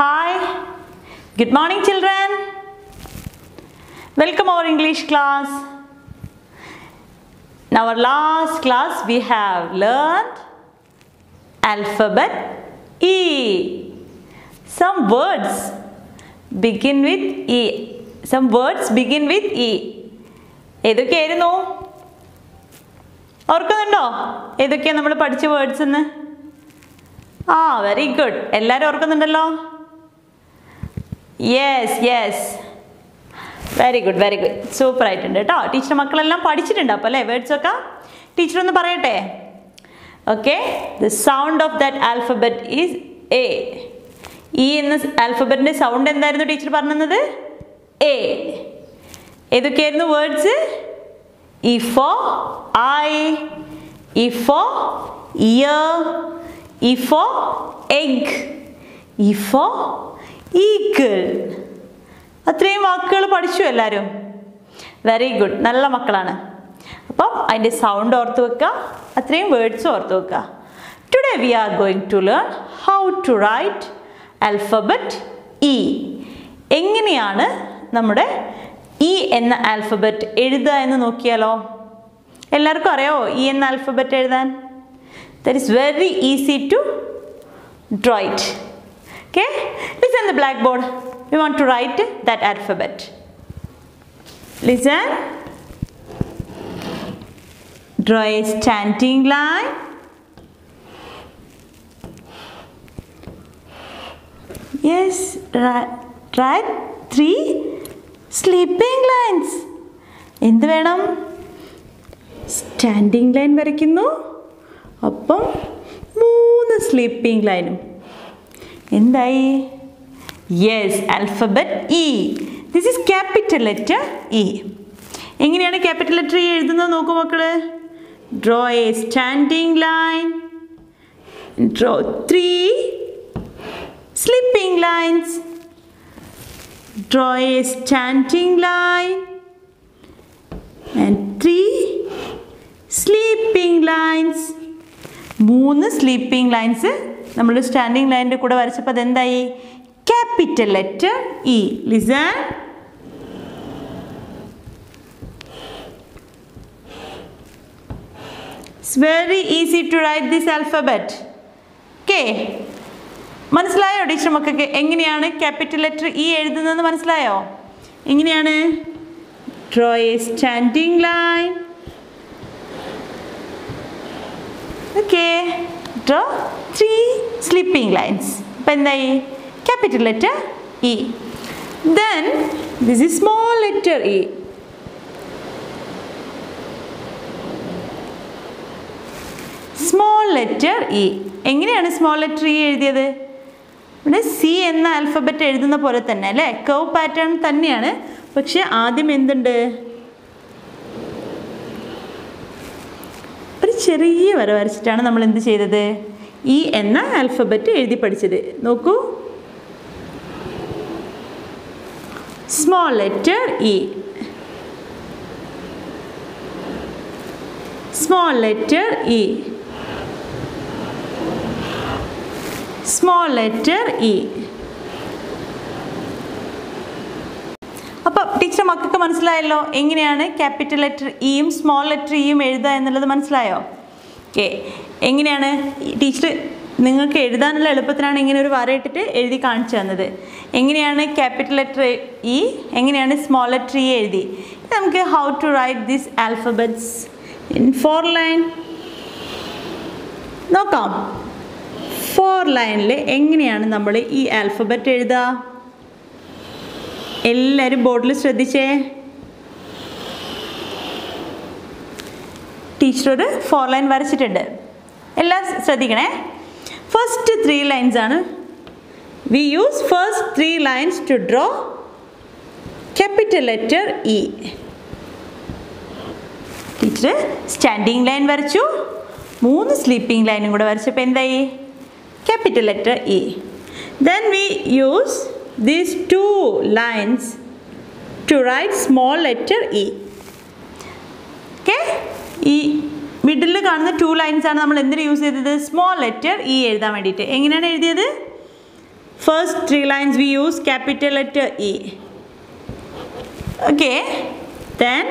Hi, good morning, children. Welcome our English class. In our last class, we have learned alphabet E. Some words begin with E. Some words begin with E. ഏതൊക്കെയായിരുന്നു ഓർക്കുന്നുണ്ടോ ഏതൊക്കെയാണ് നമ്മൾ പഠിച്ച words എന്ന് ആ very good എല്ലാവരും ഓർക്കുന്നുണ്ടല്ലോ yes yes very good very good super ആയിട്ടുണ്ട് കേട്ടോ ടീച്ചർ മക്കളെല്ലാം പഠിച്ചിട്ടുണ്ട് അപ്പോൾ അല്ലേ വേർഡ്സ് ഒക്കെ ടീച്ചർ ഒന്ന് പറയട്ടെ okay the sound of that alphabet is E E എന്ന ആൽഫബറ്റിൻ്റെ സൗണ്ട് എന്തായിരുന്നു ടീച്ചർ പറഞ്ഞത് എ ഏതൊക്കെയായിരുന്നു words E for eye E for ear E for egg E for eagle അത്രയും വാക്കുകൾ പഠിച്ചു എല്ലാവരും വെരി ഗുഡ് നല്ല മക്കളാണ് അപ്പം അതിൻ്റെ സൗണ്ട് ഓർത്ത് വെക്കുക അത്രയും വേർഡ്സ് ഓർത്ത് വെക്കുക today we are going to learn how to write alphabet E എങ്ങനെയാണ് നമ്മുടെ ഇ എന്ന ആൽഫബറ്റ് എഴുതുക എന്ന് നോക്കിയാലോ എല്ലാവർക്കും അറിയാമോ ഇ എന്ന ആൽഫബറ്റ് എഴുതാൻ that is very easy to draw it. Okay, listen the blackboard. We want to write that alphabet. Listen. Draw a standing line. Yes, write, write three sleeping lines. എന്ത് വേണം standing line വരയ്ക്കുന്നു അപ്പം മൂന്ന് sleeping ലൈനും എന്തായി yes alphabet E this is capital letter E എങ്ങനെയാണ് capital letter E എഴുതുന്നത് നോക്കൂ മക്കള് draw a standing line draw three sleeping lines draw a standing line and three sleeping lines മൂന്ന് സ്ലീപ്പിംഗ് ലൈൻസ് നമ്മൾ സ്റ്റാൻഡിങ് ലൈനിൻ്റെ കൂടെ വരച്ചപ്പോൾ അതെന്തായി capital letter E listen it's very easy to write this alphabet okay മനസ്സിലായോ teacher മക്കൾക്ക് എങ്ങനെയാണ് capital letter E എഴുതുന്നതെന്ന് മനസ്സിലായോ എങ്ങനെയാണ് draw a standing line okay draw three sleeping lines അപ്പം എന്തായി capital letter E then this is small letter E small letter E എങ്ങനെയാണ് small letter E എഴുതിയത് ഇവിടെ സി എന്ന ആൽഫബറ്റ് എഴുതുന്ന പോലെ തന്നെ അല്ലേ കവ് പാറ്റേൺ തന്നെയാണ് പക്ഷെ ആദ്യം എന്തുണ്ട് ഒരു ചെറിയ വര വരച്ചിട്ടാണ് നമ്മൾ എന്ത് ചെയ്തത് ഇ എന്ന ആൽഫബറ്റ് എഴുതി പഠിച്ചത് നോക്കൂ small letter E small letter E small letter E അപ്പം ടീച്ചർ മക്കൾക്ക് മനസ്സിലായല്ലോ എങ്ങനെയാണ് ക്യാപിറ്റൽ ലെറ്റർ ഇയും സ്മോൾ ലെറ്റർ ഇയും എഴുതുക എന്നുള്ളത് മനസ്സിലായോ ഓക്കെ എങ്ങനെയാണ് ടീച്ചർ നിങ്ങൾക്ക് എഴുതാനുള്ള എളുപ്പത്തിനാണ് ഇങ്ങനെ ഒരു വരയിട്ടിട്ട് എഴുതി കാണിച്ചു തന്നത് എങ്ങനെയാണ് ക്യാപിറ്റൽ ലെറ്റർ ഇ എങ്ങനെയാണ് സ്മോൾ ലെറ്റർ ഇ എഴുതി നമുക്ക് how to write this alphabets in four line നോക്കാം ഫോർ ലൈനിൽ എങ്ങനെയാണ് നമ്മൾ ഈ ആൽഫബറ്റ് എഴുതുക എല്ലാവരും ബോർഡിൽ ശ്രദ്ധിച്ചേ ടീച്ചർ ഒരു ഫോർ ലൈൻ വരച്ചിട്ടുണ്ട് എല്ലാം ശ്രദ്ധിക്കണേ ഫസ്റ്റ് ത്രീ ലൈൻസ് ആണ് we use first three lines to draw capital letter E teacher standing line വരച്ചു മൂന്ന് സ്ലീപ്പിംഗ് ലൈനും കൂടെ വരച്ചപ്പോൾ എന്തായി capital letter E then we use these two lines to write small letter e okay ഈ middle കാണുന്ന two lines ആണ് നമ്മൾ എന്തിന് യൂസ് ചെയ്തത് സ്മോൾ ലെറ്റർ ഇ എഴുതാൻ വേണ്ടിയിട്ട് എങ്ങനെയാണ് എഴുതിയത് first three lines we use capital letter E. Okay, then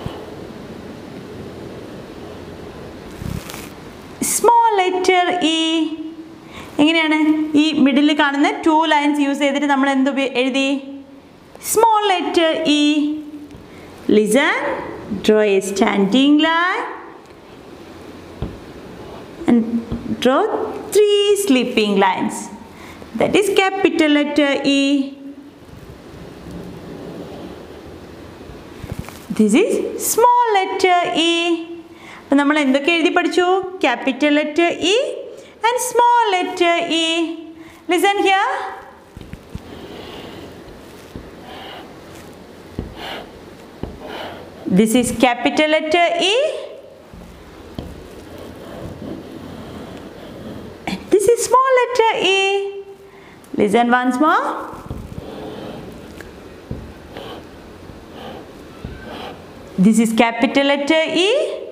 small letter E എങ്ങനെയാണ് ഈ മിഡിൽ കാണുന്ന ടു ലൈൻസ് യൂസ് ചെയ്തിട്ട് നമ്മൾ എന്ത് ഉപയോ- എഴുതി small letter E listen draw a standing line and draw three sleeping lines. That is capital letter E. This is small letter E. അപ്പം നമ്മൾ എന്തൊക്കെ എഴുതി പഠിച്ചു capital letter E and small letter E listen here this is capital letter E This is small letter E. Listen once more. This is capital letter E.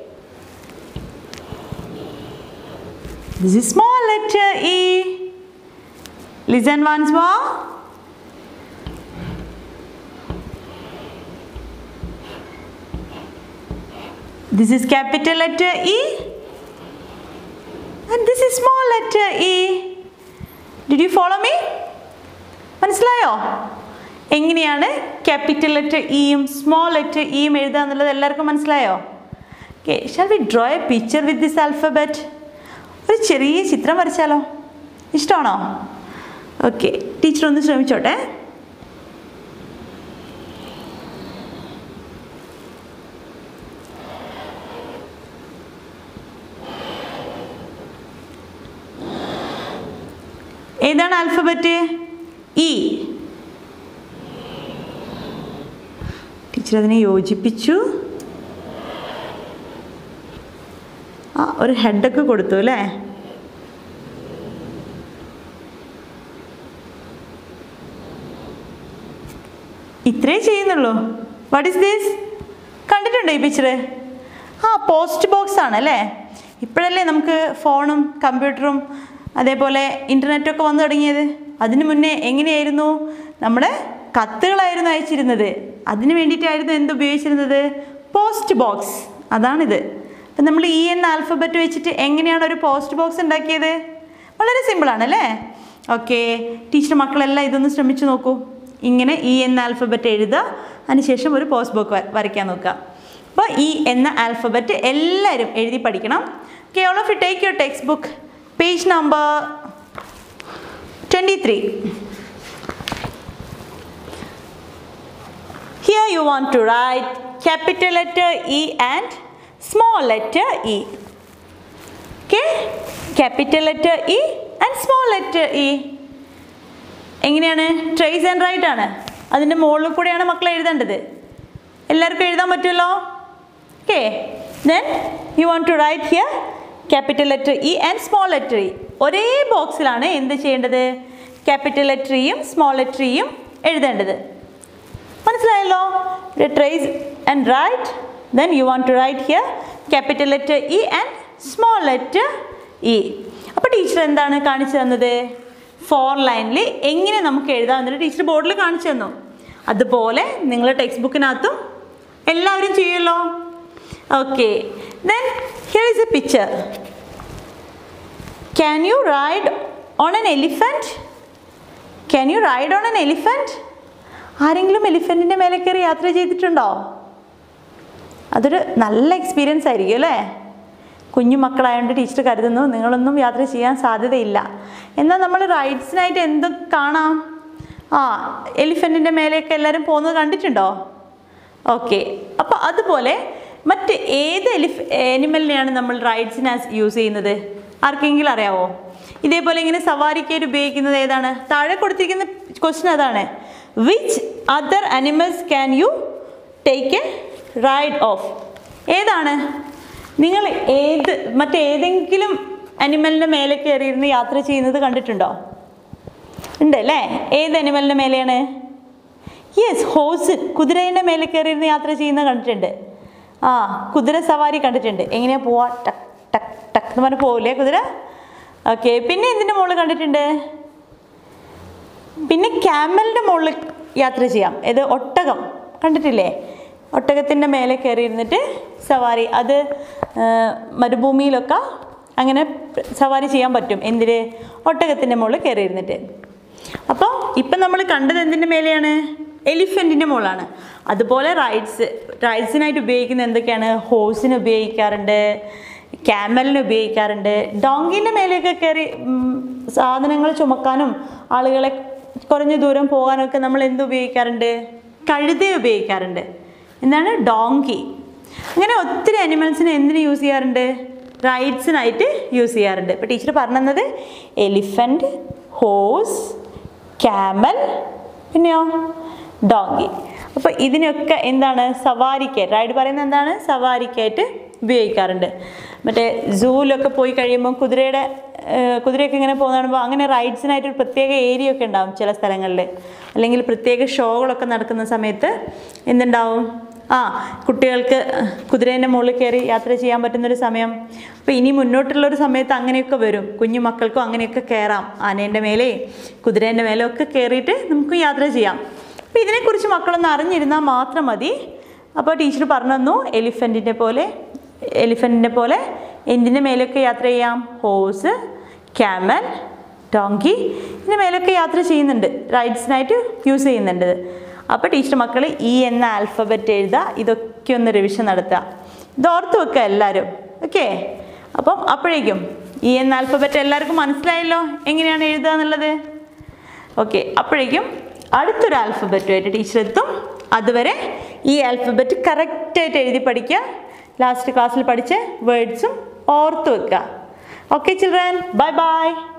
This is small letter E. Listen once more. This is capital letter E. And this is small letter E. Did you follow me? മനസ്സിലായോ എങ്ങനെയാണ് capital letter ഇയും small letter ഇയും എഴുതുക എന്നുള്ളത് എല്ലാവർക്കും മനസ്സിലായോ okay shall we draw a picture with this alphabet ഒരു ചെറിയ ചിത്രം വരച്ചാലോ ഇഷ്ടമാണോ ഓക്കെ ടീച്ചർ ഒന്ന് ശ്രമിച്ചോട്ടെ ഏതാണ് ആൽഫബറ്റ് ഇ ടീച്ചർ അതിനെ യോജിപ്പിച്ചു ആ ഒരു ഹെഡൊക്കെ കൊടുത്തു അല്ലേ ഇത്രേ ചെയ്യുന്നുള്ളൂ വാട്ട് ഈസ് ദിസ് കണ്ടിട്ടുണ്ടോ ഈ പിക്ചർ ആ പോസ്റ്റ് ബോക്സ് ആണ് അല്ലേ ഇപ്പോഴല്ലേ നമുക്ക് ഫോണും കമ്പ്യൂട്ടറും അതേപോലെ ഇൻ്റർനെറ്റൊക്കെ വന്നു തുടങ്ങിയത് അതിന് മുന്നേ എങ്ങനെയായിരുന്നു നമ്മുടെ കത്തുകളായിരുന്നു അയച്ചിരുന്നത് അതിന് വേണ്ടിയിട്ടായിരുന്നു എന്ത് ഉപയോഗിച്ചിരുന്നത് പോസ്റ്റ് ബോക്സ് അതാണിത് അപ്പം നമ്മൾ ഈ എന്ന ആൽഫബറ്റ് വെച്ചിട്ട് എങ്ങനെയാണ് ഒരു പോസ്റ്റ് ബോക്സ് ഉണ്ടാക്കിയത് വളരെ സിമ്പിളാണ് അല്ലേ ഓക്കെ ടീച്ചർ മക്കളെല്ലാം ഇതൊന്ന് ശ്രമിച്ചു നോക്കൂ ഇങ്ങനെ ഈ എന്ന ആൽഫബറ്റ് എഴുതുക അതിനുശേഷം ഒരു പോസ്റ്റ് ബുക്ക് വരയ്ക്കാൻ നോക്കുക അപ്പോൾ ഈ എന്ന ആൽഫബറ്റ് എല്ലാവരും എഴുതി പഠിക്കണം okay all of you take your text book page number twenty three Here you want to write capital letter E and small letter e. Okay? Capital letter E and small letter e. എങ്ങനെയാണ് trace and write ആണ് അതിൻ്റെ മുകളിൽ കൂടെയാണ് മക്കൾ എഴുതേണ്ടത് എല്ലാവർക്കും എഴുതാൻ പറ്റുമല്ലോ okay then you want to write here capital letter E and small letter E ഒരേ ബോക്സിലാണ് എന്ത് ചെയ്യേണ്ടത് ക്യാപിറ്റൽ ലെറ്റർ ഇയും സ്മോൾ ലെറ്റർ ഇയും എഴുതേണ്ടത് മനസ്സിലായല്ലോ trace and write then you want to write here capital letter E and small letter E അപ്പോൾ teacher എന്താണ് കാണിച്ചു തന്നത് ഫോർ ലൈനിൽ എങ്ങനെ നമുക്ക് എഴുതാം എന്നിട്ട് ടീച്ചർ ബോർഡിൽ കാണിച്ചു തന്നു അതുപോലെ നിങ്ങൾ ടെക്സ്റ്റ് ബുക്കിനകത്തും എല്ലാവരും ചെയ്യുമല്ലോ okay then here is a picture can you ride on an elephant can you ride on an elephant ആരെങ്കിലും എലിഫൻറ്റിൻ്റെ മേലെ കയറി യാത്ര ചെയ്തിട്ടുണ്ടോ അതൊരു നല്ല എക്സ്പീരിയൻസ് ആയിരിക്കും അല്ലേ കുഞ്ഞു മക്കളായതുകൊണ്ട് ടീച്ചർ കരുതുന്നു നിങ്ങളൊന്നും യാത്ര ചെയ്യാൻ സാധ്യതയില്ല എന്നാൽ നമ്മൾ റൈഡ്സിനായിട്ട് എന്ത് കാണാം ആ എലിഫൻറ്റിൻ്റെ മേലെയൊക്കെ എല്ലാവരും പോകുന്നത് കണ്ടിട്ടുണ്ടോ ഓക്കെ അപ്പോൾ അതുപോലെ മറ്റ് ഏത് എലിഫ് ആനിമലിനെയാണ് നമ്മൾ റൈഡ്സിന് യൂസ് ചെയ്യുന്നത് ആർക്കെങ്കിലും അറിയാവോ ഇതേപോലെ ഇങ്ങനെ സവാരിക്കായിട്ട് ഉപയോഗിക്കുന്നത് ഏതാണ് താഴെ കൊടുത്തിരിക്കുന്ന ക്വസ്റ്റ്യൻ അതാണ് which other animals can you take a ride of ഏതാണ് നിങ്ങൾ ഏത് മറ്റേതെങ്കിലും അനിമലിൻ്റെ മേലെ കയറിയിരുന്ന് യാത്ര ചെയ്യുന്നത് കണ്ടിട്ടുണ്ടോ ഉണ്ട് അല്ലേ ഏത് അനിമലിൻ്റെ മേലെയാണ് യെസ് ഹോസ് കുതിരേൻ്റെ മേലെ കയറിയിരുന്ന് യാത്ര ചെയ്യുന്നത് കണ്ടിട്ടുണ്ട് ആ കുതിര സവാരി കണ്ടിട്ടുണ്ട് എങ്ങനെയാ പോവാ ടക്ക് ടക്ക് ടക്ക് എന്ന് പറഞ്ഞ് പോവില്ലേ കുതിര ഓക്കെ പിന്നെ എന്തിൻ്റെ മുകളിൽ കണ്ടിട്ടുണ്ട് പിന്നെ ക്യാമലിൻ്റെ മുകളിൽ യാത്ര ചെയ്യാം ഇത് ഒട്ടകം കണ്ടിട്ടില്ലേ ഒട്ടകത്തിൻ്റെ മേലെ കയറി ഇരുന്നിട്ട് സവാരി അത് ആ, മരുഭൂമിയിലൊക്കെ അങ്ങനെ സവാരി ചെയ്യാൻ പറ്റും എന്തിന് ഒട്ടകത്തിൻ്റെ മുകളിൽ കയറി ഇരുന്നിട്ട് അപ്പോൾ ഇപ്പം നമ്മൾ കണ്ടത് എന്തിൻ്റെ മേലെയാണ് എലിഫൻറ്റിൻ്റെ മുകളാണ് അതുപോലെ റൈഡ്സ് റൈഡ്സിനായിട്ട് ഉപയോഗിക്കുന്ന എന്തൊക്കെയാണ് ഹോഴ്സിന് ഉപയോഗിക്കാറുണ്ട് ക്യാമലിന് ഉപയോഗിക്കാറുണ്ട് ഡോങ്കിൻ്റെ മേലെയൊക്കെ കയറി ഉം, സാധനങ്ങൾ ചുമക്കാനും ആളുകളെ കുറഞ്ഞ ദൂരം പോകാനൊക്കെ നമ്മൾ എന്ത് ഉപയോഗിക്കാറുണ്ട് കഴുത ഉപയോഗിക്കാറുണ്ട് എന്താണ് ഡോങ്കി അങ്ങനെ ഒത്തിരി അനിമൽസിനെ എന്തിന് യൂസ് ചെയ്യാറുണ്ട് റൈഡ്സിനായിട്ട് യൂസ് ചെയ്യാറുണ്ട് ഇപ്പോൾ ടീച്ചർ പറഞ്ഞത് എലിഫൻറ്റ് ഹോഴ്സ് ക്യാമൽ പിന്നെയോ ഡോങ്കി അപ്പോൾ ഇതിനൊക്കെ എന്താണ് സവാരിക്കായിട്ട് റൈഡ് പറയുന്നത് എന്താണ് സവാരിക്കായിട്ട് ഉപയോഗിക്കാറുണ്ട് മറ്റേ സൂവിലൊക്കെ പോയി കഴിയുമ്പോൾ കുതിരയുടെ ഏഹ്, കുതിരയൊക്കെ ഇങ്ങനെ പോകുന്ന കാണുമ്പോൾ അങ്ങനെ റൈഡ്സിനായിട്ട് ഒരു പ്രത്യേക ഏരിയ ഒക്കെ ഉണ്ടാവും ചില സ്ഥലങ്ങളിൽ അല്ലെങ്കിൽ പ്രത്യേക ഷോകളൊക്കെ നടക്കുന്ന സമയത്ത് എന്തുണ്ടാവും ആ കുട്ടികൾക്ക് കുതിരേൻ്റെ മുകളിൽ കയറി യാത്ര ചെയ്യാൻ പറ്റുന്നൊരു സമയം അപ്പോൾ ഇനി മുന്നോട്ടുള്ളൊരു സമയത്ത് അങ്ങനെയൊക്കെ വരും കുഞ്ഞു മക്കൾക്കും അങ്ങനെയൊക്കെ കയറാം ആനേൻ്റെ മേലെ കുതിരേൻ്റെ മേലെ ഒക്കെ കയറിയിട്ട് നമുക്ക് യാത്ര ചെയ്യാം അപ്പോൾ ഇതിനെക്കുറിച്ച് മക്കളൊന്ന് അറിഞ്ഞിരുന്നാൽ മാത്രം മതി അപ്പോൾ ടീച്ചർ പറഞ്ഞു തന്നു എലിഫൻറ്റിൻ്റെ പോലെ എലിഫൻറ്റിനെ പോലെ എന്തിൻ്റെ മേലൊക്കെ യാത്ര ചെയ്യാം ഹോഴ്സ് ക്യാമൽ ഡോങ്കി ഇതിൻ്റെ മേലൊക്കെ യാത്ര ചെയ്യുന്നുണ്ട് റൈഡ്സിനായിട്ട് യൂസ് ചെയ്യുന്നുണ്ട് അപ്പോൾ ടീച്ചർ മക്കൾ ഈ എന്ന ആൽഫബറ്റ് എഴുതുക ഇതൊക്കെ ഒന്ന് റിവിഷൻ നടത്തുക ഇത് ഓർത്ത് വെക്കുക എല്ലാവരും ഓക്കെ അപ്പം അപ്പോഴേക്കും ഈ എന്ന ആൽഫബറ്റ് എല്ലാവർക്കും മനസ്സിലായല്ലോ എങ്ങനെയാണ് എഴുതുക എന്നുള്ളത് ഓക്കെ അപ്പോഴേക്കും അടുത്തൊരു ആൽഫബറ്റുമായിട്ട് ടീച്ചർ എത്തും അതുവരെ ഈ ആൽഫബറ്റ് കറക്റ്റായിട്ട് എഴുതി പഠിക്കുക ലാസ്റ്റ് ക്ലാസ്സിൽ പഠിച്ച വേർഡ്സും ഓർത്ത് വെക്കുക ഓക്കെ ചിൽഡ്രൻ ബൈ ബൈ